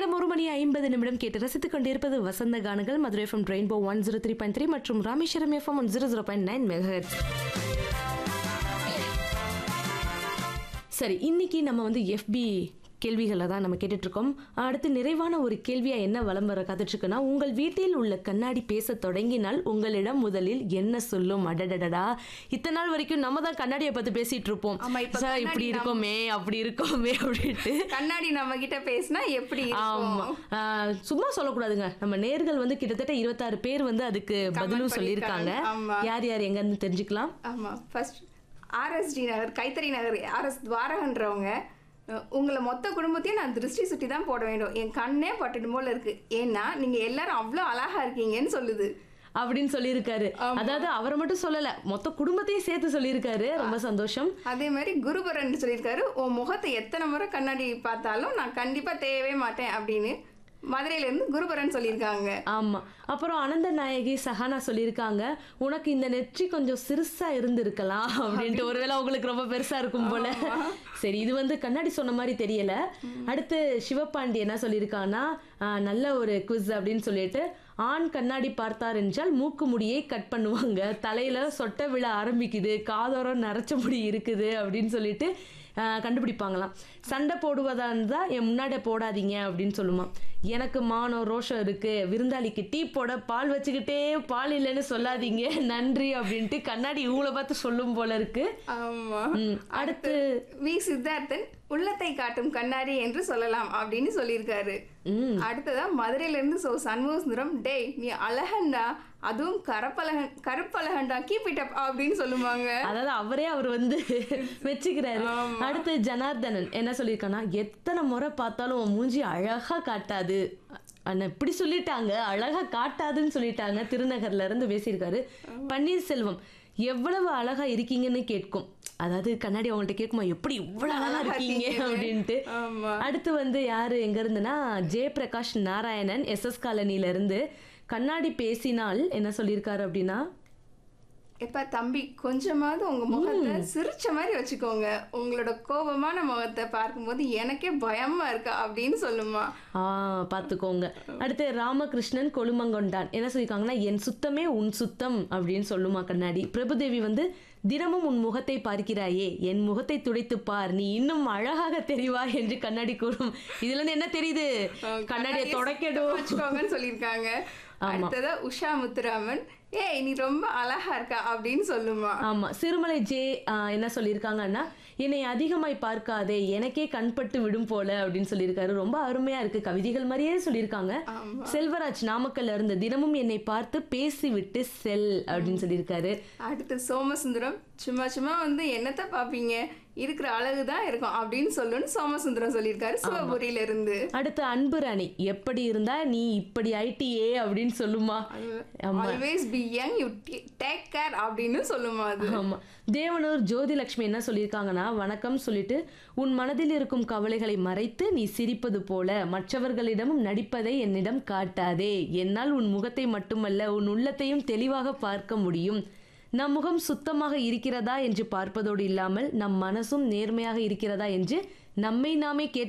நேரம் ஒரு மணி ஐம்பது நிமிடம் கேட்டு ரசித்துக் கொண்டிருப்பது வசந்த கானங்கள் Madurai FM rainbow one zero three point three மற்றும் Rameswaram FM one zero zero point nine megahertz சரி இன்னைக்கு நம்ம வந்து எஃபி கேள்விகளை தான் நம்ம கேட்டுட்டு இருக்கோம் அடுத்து நிறைவான ஒரு கேள்வியா என்ன வலம் வர காத்துட்டு இருக்குன்னா உங்கள் வீட்டில் உள்ள கண்ணாடி பேச தொடங்கினால் உங்களிடம் முதலில் என்ன சொல்லும் அடடடடா இத்தனை நாள் வரைக்கும் நம்ம தான் கண்ணாடியை பார்த்து பேசிட்டு இருப்போம் ஆமா, இப்ப சார் கண்ணாடி இப்படி நம்ம- இருக்கோமே அப்படி இருக்கோமே அப்படின்ட்டு கண்ணாடி நம்ம கிட்ட பேசினா எப்படி ஆமா இருக்கும் ஆஹ் சும்மா சொல்லக்கூடாதுங்க நம்ம நேர்கள் வந்து கிட்டத்தட்ட இருபத்தாறு பேர் வந்து அதுக்கு பதிலும் சொல்லியிருக்காங்க ஆமா. யார் யார் எங்க இருந்து தெரிஞ்சுக்கலாம் ஆமா ஃபர்ஸ்ட் ஆர்எஸ்டி நகர் கைத்தறி நகர் ஆர்எஸ் துவாரகன்றவங்க அஹ், உங்களை மொத்த குடும்பத்தையும் நான் திருஷ்டி சுட்டி தான் போட வேண்டும் என் கண்ணே பட்டுடும் போல இருக்கு ஏன்னா நீங்க எல்லாரும் அவ்வளோ அழகா இருக்கீங்கன்னு சொல்லுது அப்படின்னு சொல்லியிருக்காரு அதாவது அவரை மட்டும் சொல்லல மொத்த குடும்பத்தையும் சேர்த்து சொல்லியிருக்காரு ரொம்ப சந்தோஷம் அதே மாதிரி குருபரன் சொல்லியிருக்காரு உன் முகத்தை எத்தனை முறை கண்ணாடி பார்த்தாலும் நான் கண்டிப்பா தேயவே மாட்டேன் அப்படின்னு மதுரையில இருந்து குருபரன் சொல்லியிருக்காங்க ஆமா அப்புறம் அனந்த நாயகி சஹானா சொல்லியிருக்காங்க உனக்கு இந்த நெற்றி கொஞ்சம் சிறுசா இருந்திருக்கலாம் அப்படின்ட்டு ஒருவேளை உங்களுக்கு ரொம்ப பெருசா இருக்கும் போல சரி இது வந்து கண்ணாடி சொன்ன மாதிரி தெரியல அடுத்து சிவபாண்டி என்ன சொல்லியிருக்காங்கன்னா ஆஹ், நல்ல ஒரு குவிஸ் அப்படின்னு சொல்லிட்டு ஆண் கண்ணாடி பார்த்தார் என்றால் மூக்கு முடியை கட் பண்ணுவாங்க தலையில சொட்ட விழ ஆரம்பிக்குது காதோரம் நரைச்ச முடி இருக்குது அப்படின்னு சொல்லிட்டு ஆஹ், கண்டுபிடிப்பாங்களாம் சண்டை போடுவதா இருந்தா என் முன்னாடி போடாதீங்க அப்படின்னு சொல்லுமா எனக்கு மானம் ரோஷம் இருக்கு விருந்தாளிக்கு டீ போட பால் வச்சுக்கிட்டே பால் இல்லைன்னு சொல்லாதீங்க நன்றி அப்படின்ட்டு கண்ணாடி இவங்கள பார்த்து சொல்லும் போல இருக்கு ஆமா ம், அடுத்து வி சித்தார்த்தன் உள்ளத்தை காட்டும் கண்ணாடி என்று சொல்லலாம் அப்படின்னு சொல்லியிருக்காரு ம் அடுத்ததா மதுரையில இருந்து சோ சண்முக சுந்தரம் டேய் நீ அழகண்டா அதுவும் கரப்பழகன் கருப்பழகண்டா கீப் இட் அப் அப்படின்னு சொல்லுவாங்க அதாவது அவரே அவர் வந்து மெச்சுக்கிறாரு அடுத்து ஜனார்தனன் என்ன சொல்லியிருக்கான்னா எத்தனை முறை பார்த்தாலும் உன் மூஞ்சி அழகா காட்டாது அண்ணா இப்படி சொல்லிட்டாங்க அழகா காட்டாதுன்னு சொல்லிட்டாங்க திருநகர்ல இருந்து பேசியிருக்காரு பன்னீர்செல்வம் எவ்வளவு அழகா இருக்கீங்கன்னு கேட்கும் அதாவது கண்ணாடி அவங்கள்ட்ட கேட்குமா எப்படி இவ்வளவு அழகா இருக்கீங்க அப்படின்ட்டு ஆமா அடுத்து வந்து யாரு எங்க இருந்துன்னா ஜெயபிரகாஷ் நாராயணன் எஸ்எஸ் காலனில இருந்து கண்ணாடி பேசினால் என்ன சொல்லியிருக்காரு அப்படின்னா எப்ப தம்பி கொஞ்சமாவது உங்க முகத்தை சிரிச்ச மாதிரி வச்சுக்கோங்க உங்களோட கோபமான முகத்தை பார்க்கும்போது எனக்கே பயமா இருக்கா அப்படின்னு சொல்லுமா ஆ பார்த்துக்கோங்க அடுத்து ராமகிருஷ்ணன் கொலுமங்கொண்டான் என்ன சொல்லியிருக்காங்கன்னா என் சுத்தமே உன் சுத்தம் அப்படின்னு சொல்லுமா கண்ணாடி பிரபுதேவி வந்து தினமும் உன் முகத்தை பார்க்கிறாயே என் முகத்தை துடைத்து பார் நீ இன்னும் அழகாக தெரிவாய் என்று கண்ணாடி கூறும் இதுல இருந்து என்ன தெரியுது கண்ணாடியை தொடக்கடும் வச்சுக்கோங்கன்னு சொல்லியிருக்காங்க அடுத்ததா உஷா முத்துராமன் ஏய் நீ ரொம்ப அழகா இருக்கா அப்படின்னு சொல்லுமா ஆமா சிறுமலை ஜே ஆ, என்ன சொல்லியிருக்காங்கன்னா என்னை அதிகமாய் பார்க்காதே எனக்கே கண்பட்டு விடும் போல அப்படின்னு சொல்லியிருக்காரு ரொம்ப அருமையா இருக்கு கவிதைகள் மாதிரியே சொல்லியிருக்காங்க செல்வராஜ் நாமக்கல்ல இருந்து தினமும் என்னை பார்த்து பேசிவிட்டு செல் அப்படின்னு சொல்லியிருக்காரு அடுத்து சோமசுந்தரம் சும்மா சும்மா வந்து என்னத்த பாப்பீங்க இருக்கிற அழகு தான் இருக்கும் அப்படின்னு சொல்லுன்னு சோமசுந்தரம் சொல்லியிருக்காரு சிவபுரியில இருந்து அடுத்து அன்பு ராணி எப்படி இருந்தா நீ இப்படி ஐட்டியே அப்படின்னு சொல்லுமா ஆமா always be young you take care அப்படின்னு சொல்லுமா அது ஆமா தேவனூர் ஜோதிலட்சுமி என்ன சொல்லியிருக்காங்கன்னா வணக்கம் சொல்லிட்டு உன் மனதில் இருக்கும் கவலைகளை மறைத்து நீ சிரிப்பது போல மற்றவர்களிடமும் நடிப்பதை என்னிடம் காட்டாதே என்னால் உன் முகத்தை மட்டுமல்ல உன் உள்ளத்தையும் தெளிவாக பார்க்க முடியும் நம் முகம் சுத்தமாக இருக்கிறதா என்று பார்ப்பதோடு இல்லாமல் நம் மனசும் நேர்மையாக இருக்கிறதா என்று நம்மை நாமே கேட்டு